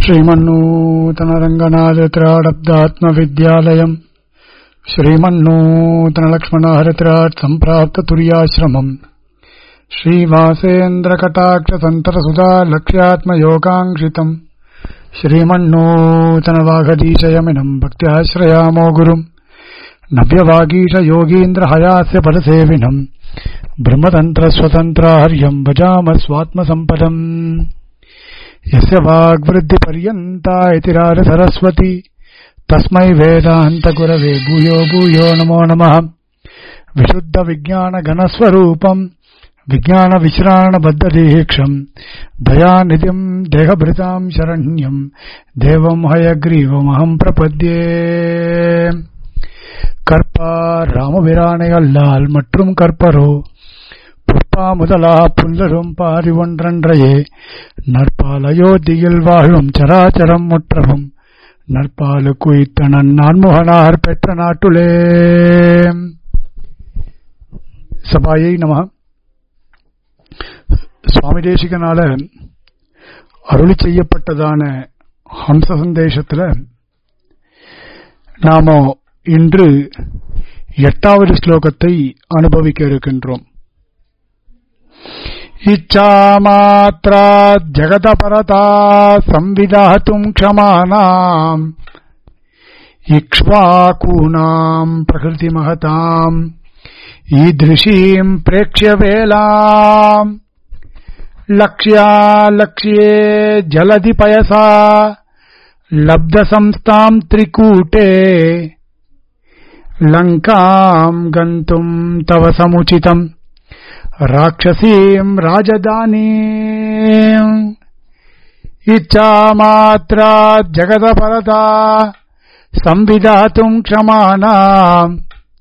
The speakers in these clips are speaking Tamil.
श्रीमन्नूतनरङ्गनाथत्राडब्दात्मविद्यालयम् श्रीमन्नूतनलक्ष्मणहरित्राट् सम्प्राप्ततुर्याश्रमम् श्रीवासेन्द्रकटाक्षसन्तरसुधा लक्ष्यात्मयोगाङ्क्षितम् श्रीमन्नूतनवाघदीशयमिनम् भक्त्याश्रयामो गुरुम् नव्यवागीशयोगीन्द्रहयास्य पदसेविनम् ब्रह्मतन्त्रस्वतन्त्राहर्यम् भजाम स्वात्मसम्पदम् यस्य वाग्वृद्धिपर्यन्ता इति सरस्वती तस्मै वेदान्तगुरवे भूयो भूयो नमो नमः विशुद्धविज्ञानघनस्वरूपम् विज्ञानविश्राणबद्धदीक्षम् दयानिधिम् देहभृताम् शरण्यम् देवम् हयग्रीवमहम् प्रपद्ये கற்பார் ராமபிரானை அல்லால் மற்றும் கற்பரோ புற்பா முதலா புல்லரும் பாரி ஒன்றன்றையே நற்பால் அயோத்தியில் வாழும் சராச்சரம் முற்றவும் நற்பாலு குய்த்தனன் நான்முகனார் பெற்ற நாட்டுலே சபாயை நம சுவாமி தேசிகனால அருளி செய்யப்பட்டதான ஹம்ச சந்தேசத்துல நாம இன்று எட்டாவது ஸ்லோகத்தை அனுபவிக்க இருக்கின்றோம் இச்சாமாத்ரா ஜகதபரதா சம்விதாத்தும் க்ஷமானாம் இக்ஷ்வாகூனாம் பிரகிருதி மகதாம் ஈதிருஷீம் பிரேக்ஷ்ய வேளாம் லக்ஷ்யா லக்ஷ்யே ஜலதி பயசா लब्धसंस्थाम् त्रिकूटे लङ्काम् गन्तुम् तव समुचितम् राक्षसीम् राजधानीम् इच्छामात्रा जगदपरता संविधातुम् क्षमाणाम्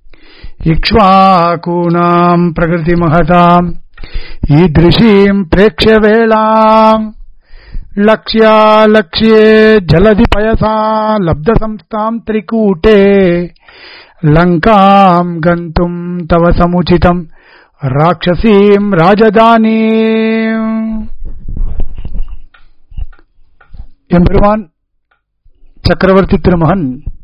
इक्ष्वाकूणाम् प्रकृतिमहताम् ईदृशीम् प्रेक्ष्यवेळाम् लक्ष्या लक्ष्ये जलधि पयसा लब्धसंस्थाम् त्रिकूटे लङ्काम् गन्तुम् तव समुचितम् राक्षसीम् ராஜதானீம் எம்பெருமான் சக்கரவர்த்தி திருமகன்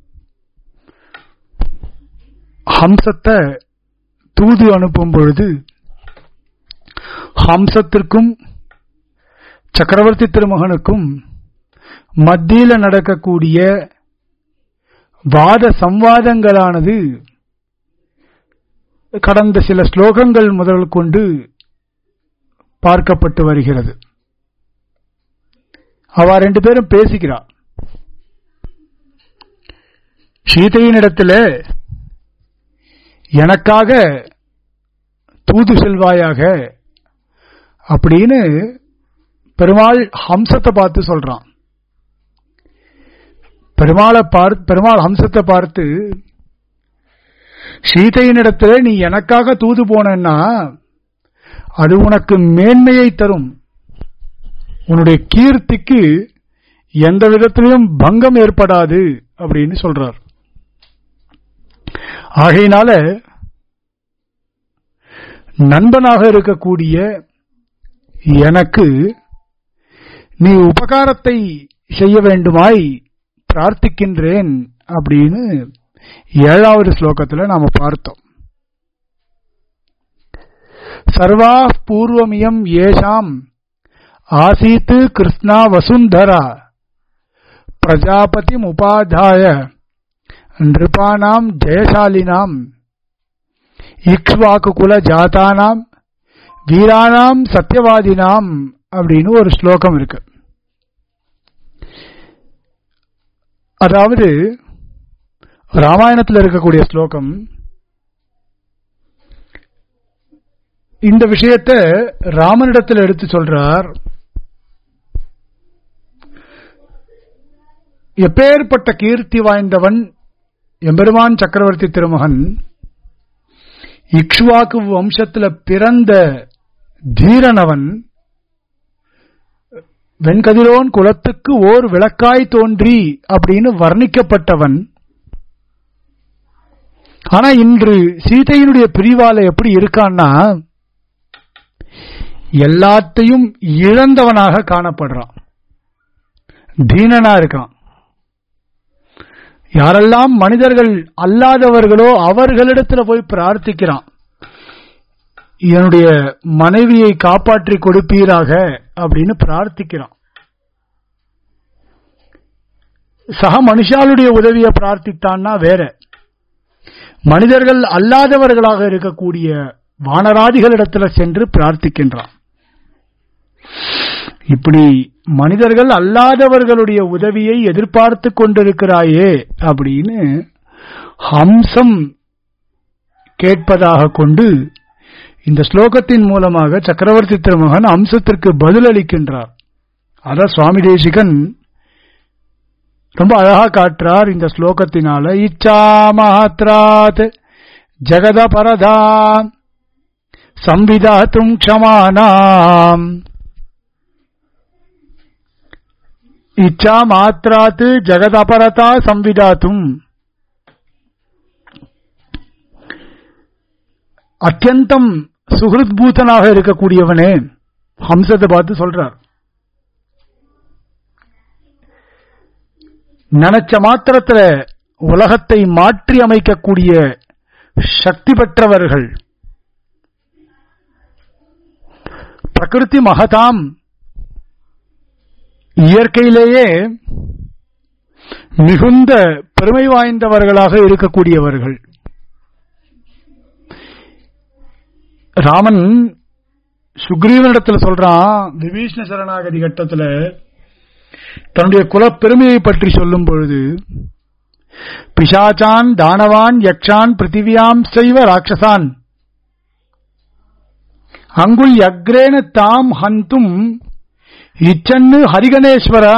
ஹம்சத்தை தூது அனுப்பும் பொழுது ஹம்சத்திற்கும் சக்கரவர்த்தி திருமகனுக்கும் மத்தியில நடக்கக்கூடிய வாத சம்வாதங்களானது கடந்த சில ஸ்லோகங்கள் முதல் கொண்டு பார்க்கப்பட்டு வருகிறது அவ ரெண்டு பேரும் பேசிக்கிறார் சீதையினிடத்துல எனக்காக தூது செல்வாயாக அப்படின்னு பெருமாள் ஹம்சத்தை பார்த்து சொல்றான் பெருமாளை பார்த்து பெருமாள் ஹம்சத்தை பார்த்து சீதையினிடத்துல நீ எனக்காக தூது போனா அது உனக்கு மேன்மையை தரும் உன்னுடைய கீர்த்திக்கு எந்த விதத்திலும் பங்கம் ஏற்படாது அப்படின்னு சொல்றார் ஆகையினால நண்பனாக இருக்கக்கூடிய எனக்கு நீ உபகாரத்தை செய்ய வேண்டுமாய் பிரார்த்திக்கின்றேன் அப்படின்னு ஏழாவது ஸ்லோகத்தில் நாம பார்த்தோம் சர்வா பூர்வமியம் ஏஷாம் ஆசீத்து கிருஷ்ணா வசுந்தரா பிரஜாபதி உபாதாய நிருபானாம் ஜெயசாலினாம் இக்ஷ்வாக்கு குல ஜாதானாம் வீரானாம் சத்தியவாதினாம் அப்படின்னு ஒரு ஸ்லோகம் இருக்கு அதாவது ராமாயணத்தில் இருக்கக்கூடிய ஸ்லோகம் இந்த விஷயத்தை ராமனிடத்தில் எடுத்து சொல்றார் எப்பேற்பட்ட கீர்த்தி வாய்ந்தவன் எம்பெருமான் சக்கரவர்த்தி திருமகன் இக்ஷுவாக்கு வம்சத்துல பிறந்த தீரனவன் வெண்கதிரோன் குலத்துக்கு ஓர் விளக்காய் தோன்றி அப்படின்னு வர்ணிக்கப்பட்டவன் ஆனா இன்று சீதையினுடைய பிரிவால எப்படி இருக்கான்னா எல்லாத்தையும் இழந்தவனாக காணப்படுறான் தீனனா இருக்கான் யாரெல்லாம் மனிதர்கள் அல்லாதவர்களோ அவர்களிடத்துல போய் பிரார்த்திக்கிறான் என்னுடைய மனைவியை காப்பாற்றி கொடுப்பீராக அப்படின்னு பிரார்த்திக்கிறான் சக மனுஷாளுடைய உதவியை பிரார்த்தித்தான்னா வேற மனிதர்கள் அல்லாதவர்களாக இருக்கக்கூடிய வானராதிகளிடத்துல சென்று பிரார்த்திக்கின்றான் இப்படி மனிதர்கள் அல்லாதவர்களுடைய உதவியை எதிர்பார்த்து கொண்டிருக்கிறாயே அப்படின்னு ஹம்சம் கேட்பதாக கொண்டு இந்த ஸ்லோகத்தின் மூலமாக சக்கரவர்த்தி திருமகன் அம்சத்திற்கு பதிலளிக்கின்றார் அத சுவாமி தேசிகன் ரொம்ப அழகா காட்டுறார் இந்த ஸ்லோகத்தினால இச்சா மாத்ராத் ஜெகத பரதா சம்விதாத்தும் க்ஷமானாம் இச்சா மாத்ராத் ஜெகதபரதா சம்விதாத்தும் அத்தியந்தம் சுகிருத்பூதனாக இருக்கக்கூடியவனே ஹம்சத்தை பார்த்து சொல்றார் நினைச்ச மாத்திரத்துல உலகத்தை மாற்றி அமைக்கக்கூடிய சக்தி பெற்றவர்கள் பிரகிருதி மகதாம் இயற்கையிலேயே மிகுந்த பெருமை வாய்ந்தவர்களாக இருக்கக்கூடியவர்கள் ராமன் சுக்ரீவனிடத்துல சொல்றான் விபீஷ்ண சரணாகதி கட்டத்துல தன்னுடைய குலப்பெருமையை பற்றி சொல்லும் பொழுது பிசாச்சான் தானவான் யக்ஷான் பிருத்திவியாம் செய்வ ராட்சசான் அங்குள் யக்ரேன தாம் ஹந்தும் இச்சன்னு ஹரிகணேஸ்வரா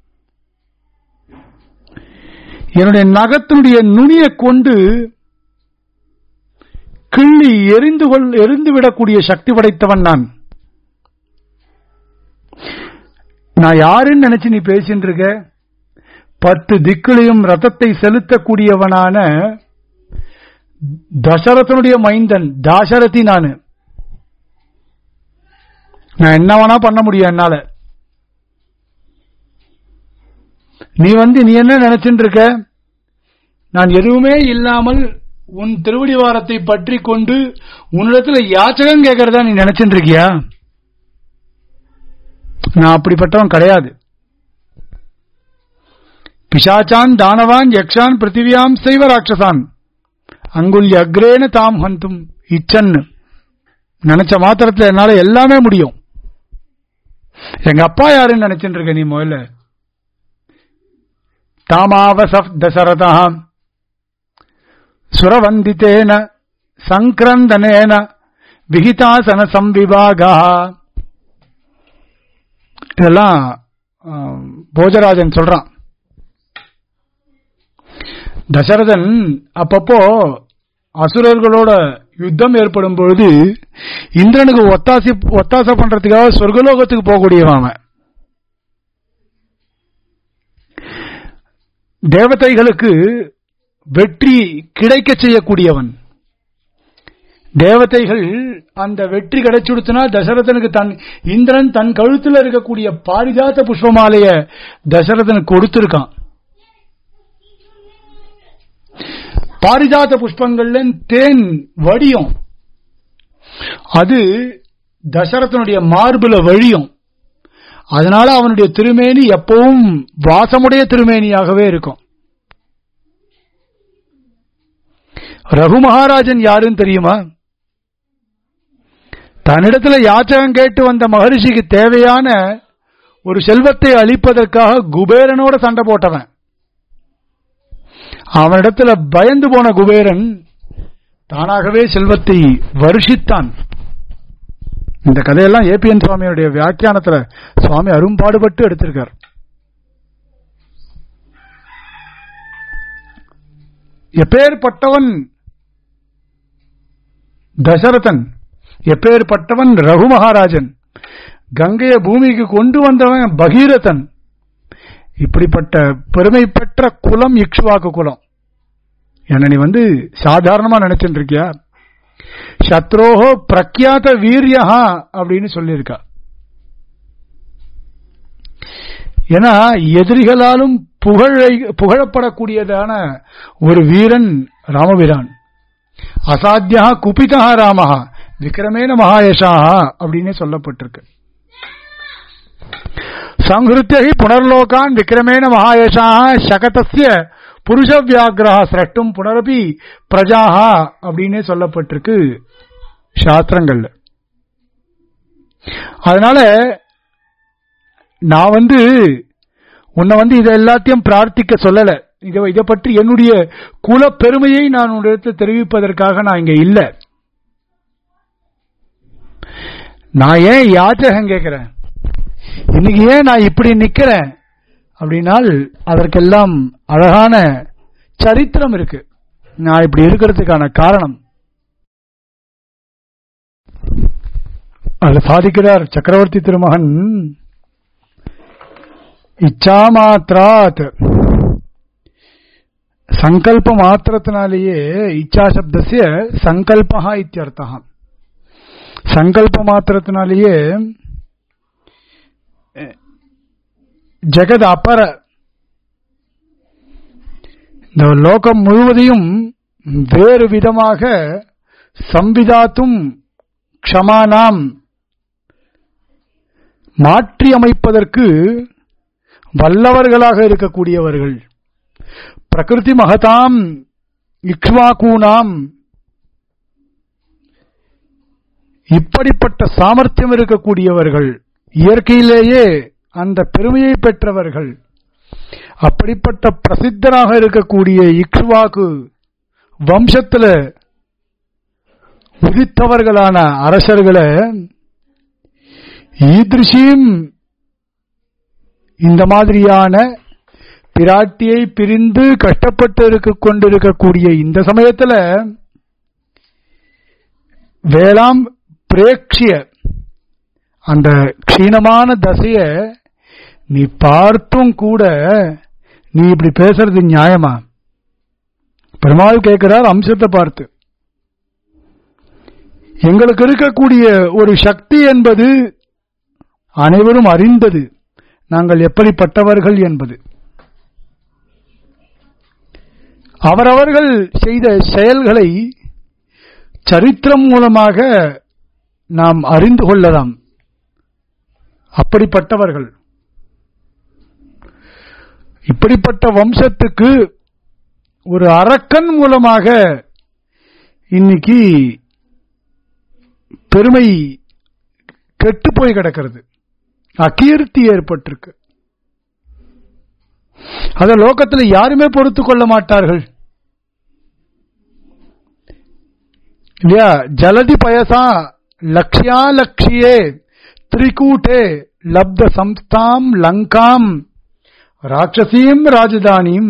என்னுடைய நகத்தினுடைய நுனியை கொண்டு கிள்ளி எரிந்து கொள் எரிந்து விடக்கூடிய சக்தி படைத்தவன் நான் நான் யாருன்னு நினைச்சு நீ பேசிட்டு இருக்க பத்து திக்குலையும் ரதத்தை செலுத்தக்கூடியவனான தசரதனுடைய மைந்தன் தாசரதி நானு நான் என்ன வேணா பண்ண முடியும் என்னால நீ வந்து நீ என்ன நினைச்சுட்டு இருக்க நான் எதுவுமே இல்லாமல் உன் திருவடிவாரத்தை பற்றி கொண்டு உன்னிடத்துல யாச்சகம் கேட்கறதா நீ நினைச்சுட்டு இருக்கியா நான் அப்படிப்பட்டவன் கிடையாது பிசாச்சான் தானவான் யக்ஷான் பிருத்திவியாம் செய்வ ராட்சசான் அங்குல் அக்ரேன தாம் ஹந்தும் இச்சன் நினைச்ச மாத்திரத்துல என்னால எல்லாமே முடியும் எங்க அப்பா யாருன்னு நினைச்சுட்டு இருக்க நீ முதல்ல தாமாவசப் தசரதா சுரவந்தித்தேன சங்கிரந்தனேன விகிதாசன சம்விபாகா இதெல்லாம் போஜராஜன் சொல்றான் தசரதன் அப்பப்போ அசுரர்களோட யுத்தம் ஏற்படும் பொழுது இந்திரனுக்கு ஒத்தாசி ஒத்தாசை பண்றதுக்காக சொர்க்கலோகத்துக்கு போகக்கூடியவன் அவன் தேவதைகளுக்கு வெற்றி கிடைக்க செய்யக்கூடியவன் தேவதைகள் அந்த வெற்றி கிடைச்சுடுத்துனா தசரதனுக்கு தன் இந்திரன் தன் கழுத்துல இருக்கக்கூடிய பாரிஜாத புஷ்பமாலைய தசரதனுக்கு கொடுத்திருக்கான் பாரிஜாத புஷ்பங்கள்ல தேன் வடியும் அது தசரதனுடைய மார்புல வழியும் அதனால அவனுடைய திருமேனி எப்பவும் வாசமுடைய திருமேனியாகவே இருக்கும் ரகு மகாராஜன் யாருன்னு தெரியுமா தன்னிடத்துல யாச்சகம் கேட்டு வந்த மகரிஷிக்கு தேவையான ஒரு செல்வத்தை அளிப்பதற்காக குபேரனோட சண்டை போட்டவன் அவனிடத்துல பயந்து போன குபேரன் தானாகவே செல்வத்தை வருஷித்தான் இந்த கதையெல்லாம் ஏபிஎன் சுவாமியுடைய வியாக்கியானத்துல சுவாமி அரும்பாடுபட்டு எடுத்திருக்கார் எப்பேற்பட்டவன் தசரதன் எப்பேற்பட்டவன் ரகு மகாராஜன் கங்கைய பூமிக்கு கொண்டு வந்தவன் பகீரதன் இப்படிப்பட்ட பெருமை பெற்ற குலம் இக்ஷுவாக்கு குலம் என்ன நீ வந்து சாதாரணமா நினைச்சுட்டு இருக்கியா சத்ரோஹோ பிரக்யாத வீரியா அப்படின்னு சொல்லியிருக்கா ஏன்னா எதிரிகளாலும் புகழை புகழப்படக்கூடியதான ஒரு வீரன் ராமபிரான் அசாத்தியா குபிதா ராமஹா விக்ரமேன மகாயஷா அப்படின்னு சொல்லப்பட்டிருக்கு சங்கிருத்தியை புனர்லோகான் விக்ரமேன மகாயஷா சகதசிய புருஷ வியாகிரா சிரஷ்டும் புனரபி பிரஜாஹா அப்படின்னு சொல்லப்பட்டிருக்கு சாஸ்திரங்கள்ல அதனால நான் வந்து உன்னை வந்து இதை எல்லாத்தையும் பிரார்த்திக்க சொல்லல இதை இதை பற்றி என்னுடைய குல பெருமையை நான் உன்னிடத்தை தெரிவிப்பதற்காக நான் இங்க இல்ல நான் ஏன் யாச்சகம் கேட்கிறேன் இன்னைக்கு ஏன் நான் இப்படி நிக்கிறேன் அப்படின்னால் அதற்கெல்லாம் அழகான சரித்திரம் இருக்கு நான் இப்படி இருக்கிறதுக்கான காரணம் அதுல சாதிக்கிறார் சக்கரவர்த்தி திருமகன் இச்சாமாத்திராத் சங்கல்ப மாத்திரத்தினாலேயே இச்சா சப்தசிய சங்கல்பா இத்தியர்த்தா சங்கல்ப மாத்திரத்தினாலேயே ஜெகத் அபர இந்த லோகம் முழுவதையும் வேறு விதமாக சம்பிதாத்தும் க்ஷமானாம் மாற்றி அமைப்பதற்கு வல்லவர்களாக இருக்கக்கூடியவர்கள் பிரகிருதி மகதாம் இக்ஷ்வாகூனாம் இப்படிப்பட்ட சாமர்த்தியம் இருக்கக்கூடியவர்கள் இயற்கையிலேயே அந்த பெருமையை பெற்றவர்கள் அப்படிப்பட்ட பிரசித்தராக இருக்கக்கூடிய இக்ஷ்வாக்கு வம்சத்துல உதித்தவர்களான அரசர்களை ஈதிருஷியும் இந்த மாதிரியான பிராட்டியை பிரிந்து கஷ்டப்பட்டு இருக்க கொண்டிருக்கக்கூடிய இந்த சமயத்துல வேளாம் பிரேக்ஷிய அந்த க்ஷீணமான தசைய நீ பார்த்தும் கூட நீ இப்படி பேசுறது நியாயமா பெருமாள் கேட்கிறார் அம்சத்தை பார்த்து எங்களுக்கு இருக்கக்கூடிய ஒரு சக்தி என்பது அனைவரும் அறிந்தது நாங்கள் எப்படிப்பட்டவர்கள் என்பது அவரவர்கள் செய்த செயல்களை சரித்திரம் மூலமாக நாம் அறிந்து கொள்ளலாம் அப்படிப்பட்டவர்கள் இப்படிப்பட்ட வம்சத்துக்கு ஒரு அரக்கன் மூலமாக இன்னைக்கு பெருமை கெட்டு போய் கிடக்கிறது அகீர்த்தி ஏற்பட்டிருக்கு அத லோகத்தில் யாருமே பொறுத்து கொள்ள மாட்டார்கள் இல்லையா ஜலதி பயசா லக்ஷ்யா லக்ஷியே திரிகூட்டே லப்த சம்ஸ்தாம் லங்காம் ராட்சசீம் ராஜதானியும்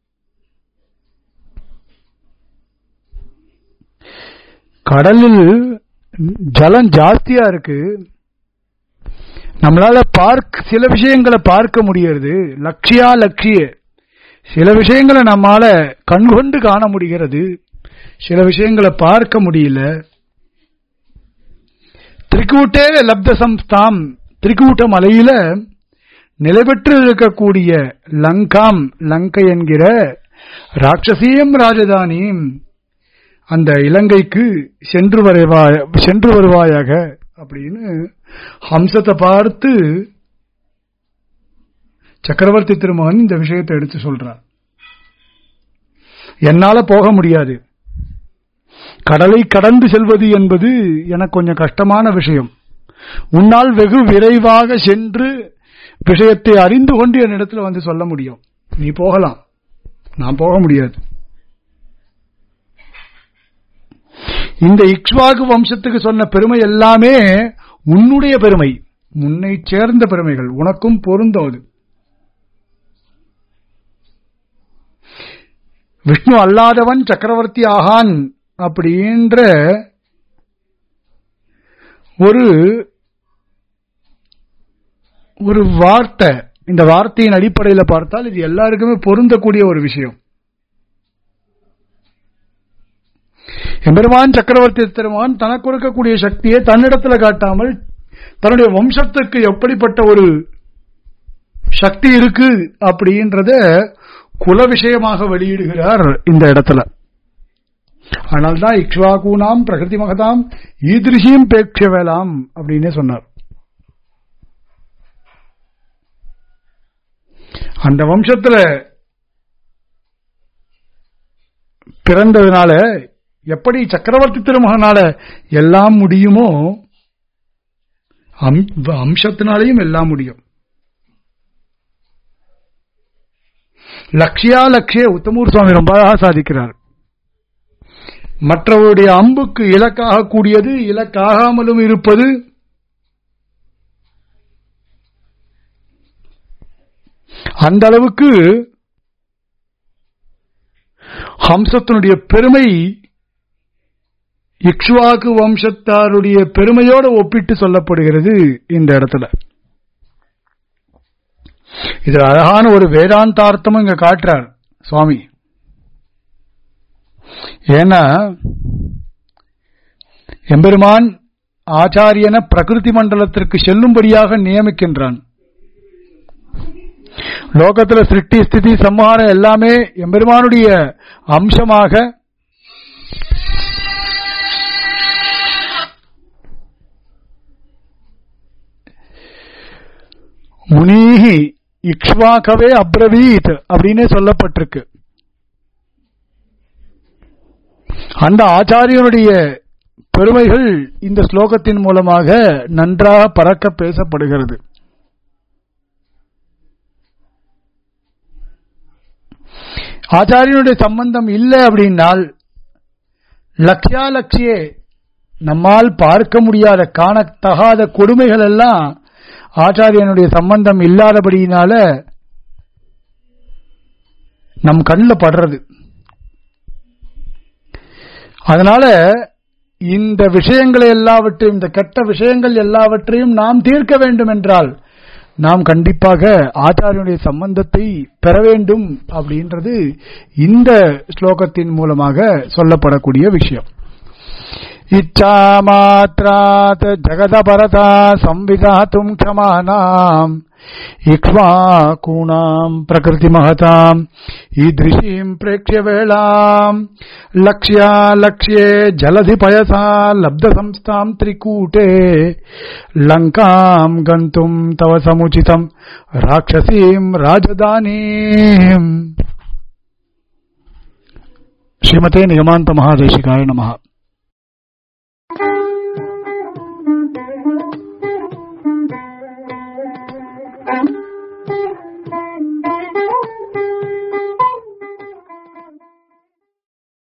கடலில் ஜலம் ஜாஸ்தியா இருக்கு நம்மளால பார்க்க சில விஷயங்களை பார்க்க முடிகிறது லட்சியா லட்சிய சில விஷயங்களை நம்மால கண்கொண்டு காண முடிகிறது சில விஷயங்களை பார்க்க முடியல திரிகூட்டே லப்த சம்ஸ்தாம் திரிகூட்ட மலையில நிலைபெற்று இருக்கக்கூடிய லங்காம் லங்கை என்கிற ராட்சசியம் ராஜதானியும் அந்த இலங்கைக்கு சென்று வருவாய சென்று வருவாயாக அப்படின்னு ஹம்சத்தை பார்த்து சக்கரவர்த்தி திருமகன் இந்த விஷயத்தை எடுத்து சொல்றார் என்னால போக முடியாது கடலை கடந்து செல்வது என்பது எனக்கு கொஞ்சம் கஷ்டமான விஷயம் உன்னால் வெகு விரைவாக சென்று விஷயத்தை அறிந்து கொண்டு என்னிடத்துல வந்து சொல்ல முடியும் நீ போகலாம் நான் போக முடியாது இந்த இக்ஷ்வாகு வம்சத்துக்கு சொன்ன பெருமை எல்லாமே உன்னுடைய பெருமை உன்னை சேர்ந்த பெருமைகள் உனக்கும் பொருந்தும் அது விஷ்ணு அல்லாதவன் சக்கரவர்த்தி ஆகான் அப்படின்ற ஒரு ஒரு வார்த்தை இந்த வார்த்தையின் அடிப்படையில் பார்த்தால் இது எல்லாருக்குமே பொருந்தக்கூடிய ஒரு விஷயம் எம்பெருமான் சக்கரவர்த்தி திருமான் தனக்கு இருக்கக்கூடிய சக்தியை தன்னிடத்துல காட்டாமல் தன்னுடைய வம்சத்துக்கு எப்படிப்பட்ட ஒரு சக்தி இருக்கு அப்படின்றத குல விஷயமாக வெளியிடுகிறார் இந்த இடத்துல அதனால்தான் இக்ஷ்வாகூனாம் பிரகிருதி மகதாம் ஈதிருஷியும் பேட்சவேலாம் அப்படின்னு சொன்னார் அந்த வம்சத்துல பிறந்ததுனால எப்படி சக்கரவர்த்தி திருமகனால எல்லாம் முடியுமோ அம்- அம்சத்தினாலையும் எல்லாம் முடியும் லட்சியா லட்சிய உத்தமூர் சுவாமி ரொம்ப அழகா சாதிக்கிறார் மற்றவருடைய அம்புக்கு இலக்காக கூடியது இலக்காகாமலும் இருப்பது அந்த அளவுக்கு ஹம்சத்தினுடைய பெருமை இக்ஷ்வாக்கு வம்சத்தாருடைய பெருமையோடு ஒப்பிட்டு சொல்லப்படுகிறது இந்த இடத்துல இதுல அழகான ஒரு வேதாந்தார்த்தமும் இங்க காட்டுறார் சுவாமி ஏன்னா எம்பெருமான் ஆச்சாரியன பிரகிருதி மண்டலத்திற்கு செல்லும்படியாக நியமிக்கின்றான் லோகத்துல சிருஷ்டி ஸ்திதி சம்ஹாரம் எல்லாமே எம்பெருமானுடைய அம்சமாக முனீஹி இக்ஷ்வாகவே அப்ரவீத் அப்படின்னு சொல்லப்பட்டிருக்கு அந்த ஆச்சாரியனுடைய பெருமைகள் இந்த ஸ்லோகத்தின் மூலமாக நன்றாக பறக்க பேசப்படுகிறது ஆச்சாரியனுடைய சம்பந்தம் இல்லை அப்படின்னால் லட்சியா லட்சியே நம்மால் பார்க்க முடியாத காணத்தகாத கொடுமைகள் எல்லாம் ஆச்சாரியனுடைய சம்பந்தம் இல்லாதபடியினால நம் கண்ணில் படுறது அதனால இந்த விஷயங்களை எல்லாவற்றையும் இந்த கெட்ட விஷயங்கள் எல்லாவற்றையும் நாம் தீர்க்க வேண்டும் என்றால் நாம் கண்டிப்பாக ஆச்சாரியனுடைய சம்பந்தத்தை பெற வேண்டும் அப்படின்றது இந்த ஸ்லோகத்தின் மூலமாக சொல்லப்படக்கூடிய விஷயம் इच्छामात्रात् जगदपरता संविधातुम् क्षमानाम् इक्ष्वाकूणाम् प्रकृतिमहताम् ईदृशीम् प्रेक्ष्य वेळाम् लक्ष्या लक्ष्ये जलधिपयसा लब्धसंस्थाम् त्रिकूटे लङ्काम् गन्तुम् तव समुचितम् राक्षसीम् राजधानीम् श्रीमते निगमान्तमहादेशिकाय नमः Thank you.